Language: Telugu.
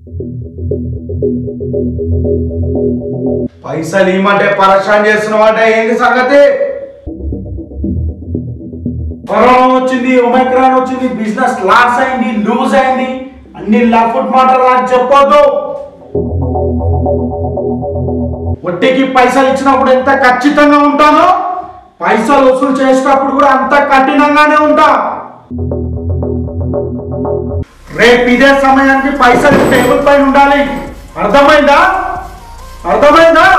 పైసలు ఇమ్మంటే పరేషాన్ చేస్తున్నావంటే ఏంటి సంగతి కరోనా వచ్చింది ఒమైక్రాన్ వచ్చింది బిజినెస్ లాస్ అయింది లూజ్ అయింది అన్ని లఫుట్ మాటలు నాకు చెప్పొద్దు వడ్డీకి పైసలు ఇచ్చినప్పుడు ఎంత ఖచ్చితంగా ఉంటానో పైసలు వసూలు చేసేటప్పుడు కూడా అంత కఠినంగానే ఉంటా రేపు ఇదే సమయానికి పైసలు టేబుల్ పైన ఉండాలి అర్థమైందా అర్థమైందా